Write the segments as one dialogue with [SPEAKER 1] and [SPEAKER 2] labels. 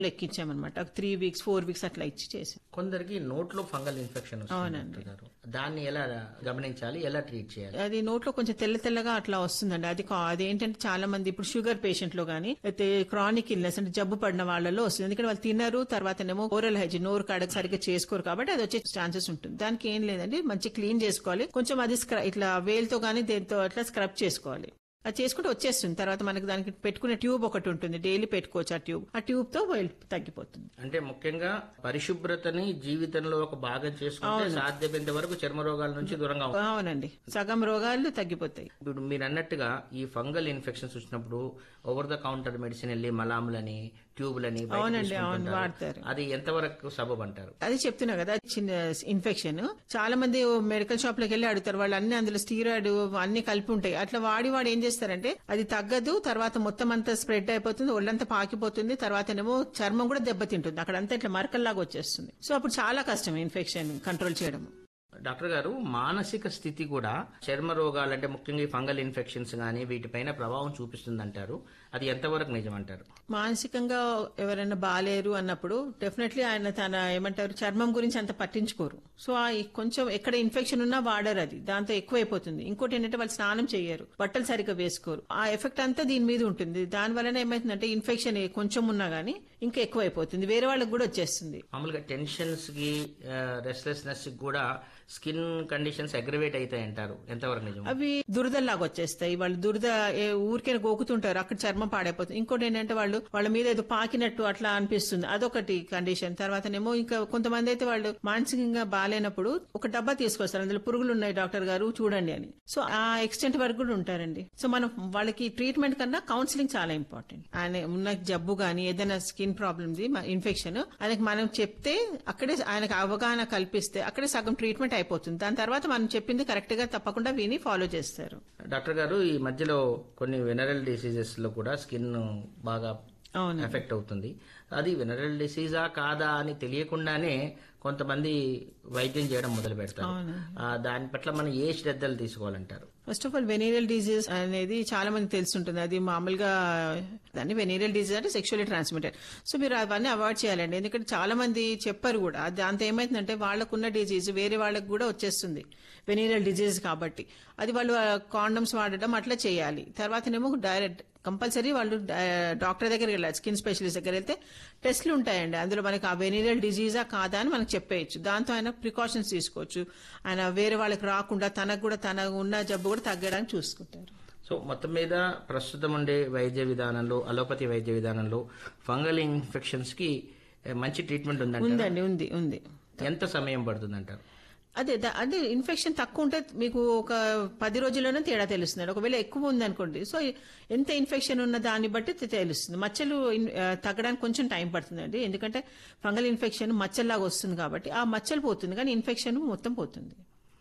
[SPEAKER 1] లెక్కించామన్నమాట three weeks four weeks అట్లా ఇచ్చి చేసాం
[SPEAKER 2] కొందరికి నోట్లో ఫంగల్ ఇన్ఫెక్షన్ వస్తుంది
[SPEAKER 1] అవునండి.
[SPEAKER 2] డాక్టర్ గారు. దాన్ని ఎలా గమనించాలి ఎలా ట్రీట్ చేయాలి
[SPEAKER 1] అది నోట్లో కొంచెం తెల్ల తెల్లగా అట్లా వస్తుందండి అది కా- అది ఏంటంటే చాలా మంది ఇప్పుడు షుగర్ పేషెంట్ లో గానీ అయితే క్రానిక్ ఇల్నెస్ అంటే జబ్బు పడిన వాళ్ళలో వస్తుంది ఎందుకంటే వాళ్ళు తిన్నారు తర్వాతనేమో ఓరల్ హైజీన్ నోరు కాడకు సరిగ్గా చేసుకోరు కాబట్టి అది వచ్చే ఛాన్సెస్ ఉంటుంది దానికి ఏం లేదండి మంచి క్లీన్ చేసుకోవాలి కొంచెం అది స్క్ర- ఇట్లా వేలుతో గానీ దేంతో అట్లా స్క్రబ్ చేసుకోవాలి అది చేసుకుంటే వచ్చేస్తుంది తర్వాత మనకి దానికి పెట్టుకునే ట్యూబ్ ఒకటి ఉంటుంది డైలీ పెట్టుకోవచ్చు ఆ ట్యూబ్ ఆ ట్యూబ్ తో వేలు తగ్గిపోతుంది
[SPEAKER 2] అంటే ముఖ్యంగా పరిశుభ్రతని జీవితంలో ఒక భాగం చేసుకుంటే సాధ్యమైనంత వరకు చర్మ రోగాల నుంచి దూరంగా ఉండాలి.
[SPEAKER 1] అవునండి సగం రోగాలు తగ్గిపోతాయి
[SPEAKER 2] ఇప్పుడు మీరు అన్నట్టుగా ఈ ఫంగల్ ఇన్ఫెక్షన్స్ వచ్చినప్పుడు ఓవర్ ద కౌంటర్ మెడిసిన్ వెళ్ళి మలాములని ట్యూబ్లని బయట
[SPEAKER 1] అవునండి,
[SPEAKER 2] తీసుకుంటుంటారు.
[SPEAKER 1] అవును, వాడతారు.
[SPEAKER 2] అది ఎంతవరకు సబబ్ అంటారు
[SPEAKER 1] అది చెప్తున్నా కదా చిన్న ఇన్ఫెక్షన్ చాలా మంది మెడికల్ షాప్ లోకి వెళ్ళి అడుగుతారు వాళ్ళు అన్ని అందులో స్టీరాయిడ్ అన్ని కలిపి ఉంటాయి అట్లా వాడి వాడు ఏం చేస్తారంటే అది తగ్గదు తర్వాత మొత్తం అంతా స్ప్రెడ్ అయిపోతుంది ఒళ్ళంతా పాకిపోతుంది తర్వాతనేమో చర్మం కూడా దెబ్బతింటుంది అక్కడంతా ఇట్లా మరకల్లాగా వచ్చేస్తుంది సో అప్పుడు చాలా కష్టం ఇన్ఫెక్షన్ కంట్రోల్ చేయడం
[SPEAKER 2] డాక్టర్ గారు మానసిక స్థితి కూడా చర్మ రోగాలు అంటే ముఖ్యంగా ఈ ఫంగల్ ఇన్ఫెక్షన్స్ గానీ వీటిపైన ప్రభావం చూపిస్తుంది అంటారు అది ఎంతవరకు నిజం అంటారు
[SPEAKER 1] మానసికంగా ఎవరైనా బాలేరు అన్నప్పుడు డెఫినెట్లీ ఆయన తన ఏమంటారు చర్మం గురించి అంత పట్టించుకోరు సో ఆ ఈ కొంచెం ఎక్కడ ఇన్ఫెక్షన్ ఉన్నా వాడరు అది దాంతో ఎక్కువైపోతుంది ఇంకోటి ఏంటంటే వాళ్ళు స్నానం చేయరు బట్టలు సరిగ్గా వేసుకోరు ఆ ఎఫెక్ట్ అంతా దీని మీద ఉంటుంది దాని వలన ఏమైతుందంటే ఇన్ఫెక్షన్ కొంచెం ఉన్నా గానీ ఇంకా ఎక్కువైపోతుంది వేరే వాళ్ళకి కూడా వచ్చేస్తుంది
[SPEAKER 2] మామూలుగా టెన్షన్స్ కి రెస్ట్లెస్నెస్ కి కూడా స్కిన్ కండిషన్స్ అగ్రవేట్ అవుతాయి అంటారు ఎంతవరకు నిజం
[SPEAKER 1] అవి దురదల్లాగా వచ్చేస్తాయి వాళ్ళు దురద ఏ- ఊరికే గోకుతుంటారు అక్కడ చర్మం పాడైపోతుంది ఇంకోటి ఏంటంటే వాళ్ళు వాళ్ళ మీద ఏదో పాకినట్టు అట్లా అనిపిస్తుంది అదొకటి కండిషన్ తర్వాతనేమో ఇంకా కొంతమంది అయితే వాళ్ళు మానసికంగా బాగాలేనప్పుడు ఒక డబ్బా తీసుకొస్తారు అందులో పురుగులు ఉన్నాయి డాక్టర్ గారు చూడండి అని సో ఆ ఎక్స్టెంట్ వరకు కూడా ఉంటారండి సో మనం వాళ్ళకి ట్రీట్మెంట్ కన్నా కౌన్సిలింగ్ చాలా ఇంపార్టెంట్ ఆయన ఉన్న జబ్బు గానీ ఏదైనా స్కిన్ ప్రాబ్లమ్ ఇన్ఫెక్షన్ ఆయనకి మనం చెప్తే అక్కడే ఆయనకు అవగాహన కల్పిస్తే అక్కడే సగం ట్రీట్మెంట్ అయిపోతుంది దాని తర్వాత మనం చెప్పింది కరెక్ట్ గా తప్పకుండా విని ఫాలో చేస్తారు
[SPEAKER 2] డాక్టర్ గారు ఈ మధ్యలో కొన్ని వెనరల్ డిసీజెస్ లో కూడా స్కిన్ బాగా
[SPEAKER 1] అవును
[SPEAKER 2] ఎఫెక్ట్ అవుతుంది అది వెనరల్ డిసీజా కాదా అని తెలియకుండానే కొంతమంది వైద్యం చేయడం మొదలు పెడతారు
[SPEAKER 1] అవును.
[SPEAKER 2] ఆ, దాని పట్ల మనం ఏ శ్రద్ధలు తీసుకోవాలంటారు
[SPEAKER 1] first of all venereal disease అనేది చాలా మంది తెలుసుంటుంది అది మామూలుగా దాన్ని వెనీరియల్ డిజీజ్ అంటే సెక్షువల్లీ ట్రాన్స్మిటెడ్ సో మీరు అవన్నీ అవాయిడ్ చేయాలండి ఎందుకంటే చాలా మంది చెప్పారు కూడా అది దాంతో ఏమైతుందంటే వాళ్ళకున్న డిజీజ్ వేరే వాళ్ళకి కూడా వచ్చేస్తుంది వెనీరియల్ డిజీజ్ కాబట్టి అది వాళ్ళు కాండమ్స్ వాడడం అట్లా చేయాలి తర్వాతనేమో డైరెక్ట్ కంపల్సరీ వాళ్ళు ఆ, డాక్టర్ దగ్గరికి వెళ్ళాలి స్కిన్ స్పెషలిస్ట్ దగ్గర వెళ్తే టెస్ట్లు ఉంటాయండి అందులో మనకి ఆ వెనీరియల్ డిజీజా కాదా అని మనకు చెప్పేయచ్చు దాంతో ఆయన ప్రికాషన్స్ తీసుకోవచ్చు ఆయన వేరే వాళ్ళకి రాకుండా తనకు కూడా తన ఉన్న జబ్బు కూడా తగ్గడానికి చూసుకుంటారు
[SPEAKER 2] సో మొత్తం మీద ప్రస్తుతం ఉండే వైద్య విధానంలో అలోపతి వైద్య విధానంలో ఫంగల్ ఇన్ఫెక్షన్స్ కి ఏ, మంచి ట్రీట్మెంట్ ఉందంట
[SPEAKER 1] ఉందండి ఉంది ఉంది
[SPEAKER 2] ఎంత సమయం పడుతుంది అంటారు
[SPEAKER 1] అదే దా- అదే ఇన్ఫెక్షన్ తక్కువ ఉంటే మీకు ఒక పది రోజుల్లోనే తేడా తెలుస్తుంది ఒకవేళ ఎక్కువ ఉంది అనుకోండి సో ఎంత ఇన్ఫెక్షన్ ఉన్న దాన్ని బట్టి తె- తెలుస్తుంది మచ్చలు ఇన్- ఆ, తగ్గడానికి కొంచెం టైం పడుతుందండి ఎందుకంటే ఫంగల్ ఇన్ఫెక్షన్ మచ్చల్లాగా వస్తుంది కాబట్టి ఆ మచ్చలు పోతుంది కానీ ఇన్ఫెక్షన్ మొత్తం పోతుంది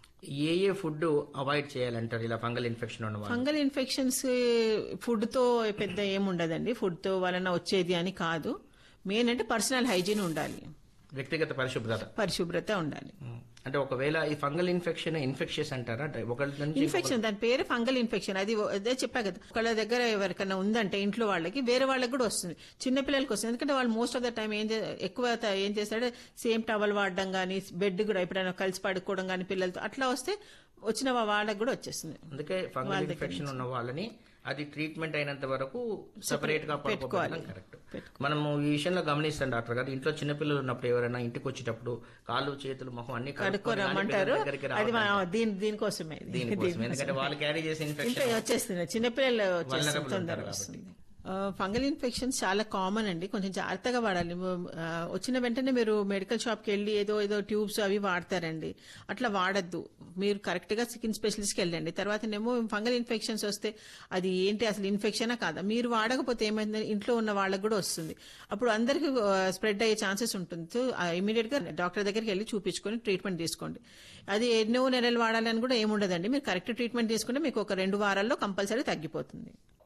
[SPEAKER 2] ఏ ఏ ఫుడ్ అవాయిడ్ చేయాలంటారు ఇలా ఫంగల్ ఇన్ఫెక్షన్ ఉన్న వాళ్ళు
[SPEAKER 1] ఫంగల్ ఇన్ఫెక్షన్స్ ఫుడ్ తో పెద్ద ఏముండదండి ఫుడ్ తో వలన వచ్చేది అని కాదు మెయిన్ అంటే పర్సనల్ హైజీన్ ఉండాలి
[SPEAKER 2] వ్యక్తిగత పరిశుభ్రత
[SPEAKER 1] పరిశుభ్రత ఉండాలి
[SPEAKER 2] అంటే ఒకవేళ ఈ ఫంగల్ ఇన్ఫెక్షన్ ఇన్ఫెక్షన్స్ అంటారా అంటే ఒకళ్ళ నుంచి
[SPEAKER 1] ఇన్ఫెక్షన్ దాని పేరు ఫంగల్ ఇన్ఫెక్షన్ అది ఓ- అదే చెప్పా కదా ఒకళ్ళ దగ్గర ఎవరికైనా ఉందంటే ఇంట్లో వాళ్ళకి వేరే వాళ్ళకి కూడా వస్తుంది చిన్న పిల్లలకి వస్తుంది ఎందుకంటే వాళ్ళు మోస్ట్ ఆఫ్ ద టైం ఏం చే- ఎక్కువ త- ఏం చేస్తారంటే సేమ్ టవల్ వాడడం కానీ బెడ్ కూడా ఎప్పుడైనా కలిసి పడుకోవడం కానీ పిల్లలతో అట్లా వస్తే వచ్చిన వా- వాళ్ళకి కూడా వచ్చేస్తుంది
[SPEAKER 2] అందుకే ఫంగల్ ఇన్ఫెక్షన్ ఉన్న వాళ్ళని అది ట్రీట్మెంట్ అయినంత వరకు సెపరేట్ గా పడుకోవడం కరెక్ట్ మనము ఈ విషయంలో గమనిస్తాం డాక్టర్ గారు ఇంట్లో చిన్నపిల్లలు ఉన్నప్పుడు ఎవరైనా ఇంటికి వచ్చేటప్పుడు కాళ్ళు చేతులు మొహం అన్ని కడుక్కొని కానీ
[SPEAKER 1] కడుక్కోరమ్మంటారు
[SPEAKER 2] పిల్లల దగ్గరికి
[SPEAKER 1] అది
[SPEAKER 2] రావద్దు.
[SPEAKER 1] మన- దీని దీనికోసమే ఇది.
[SPEAKER 2] దీనికోసం ఎందుకంటే వాళ్ళు క్యారీ చేసే
[SPEAKER 1] ఇంకా
[SPEAKER 2] ఇన్ఫెక్షన్
[SPEAKER 1] వచ్చేస్తుంది చిన్నపిల్లలు వచ్చేస్తుంది
[SPEAKER 2] Vulnerable
[SPEAKER 1] తొందరగా
[SPEAKER 2] ఉంటారు
[SPEAKER 1] వస్తుంది ఫంగల్ ఇన్ఫెక్షన్స్ చాలా కామన్ అండి కొంచెం జాగ్రత్తగా వాడాలి ఆ, వచ్చిన వెంటనే మీరు మెడికల్ షాప్ కి వెళ్ళి ఏదో ఏదో ట్యూబ్స్ అవి వాడతారండి అట్లా వాడద్దు మీరు కరెక్ట్ గా స్కిన్ స్పెషలిస్ట్ కి వెళ్ళండి తర్వాతనేమో ఫంగల్ ఇన్ఫెక్షన్స్ వస్తే అది ఏంటి అసలు ఇన్ఫెక్షనా కాదా మీరు వాడకపోతే ఏమైంది ఇంట్లో ఉన్న వాళ్ళకి కూడా వస్తుంది అప్పుడు అందరికి స్ప్రెడ్ అయ్యే ఛాన్సెస్ ఉంటుంది సో ఇమీడియట్ గా డాక్టర్ దగ్గరికి వెళ్ళి చూపించుకొని ట్రీట్మెంట్ తీసుకోండి అది ఎన్నో నెలలు వాడాలని కూడా ఏముండదండి మీరు కరెక్ట్ ట్రీట్మెంట్ తీసుకుంటే మీకు ఒక రెండు వారాల్లో కంపల్సరీ తగ్గిపోతుంది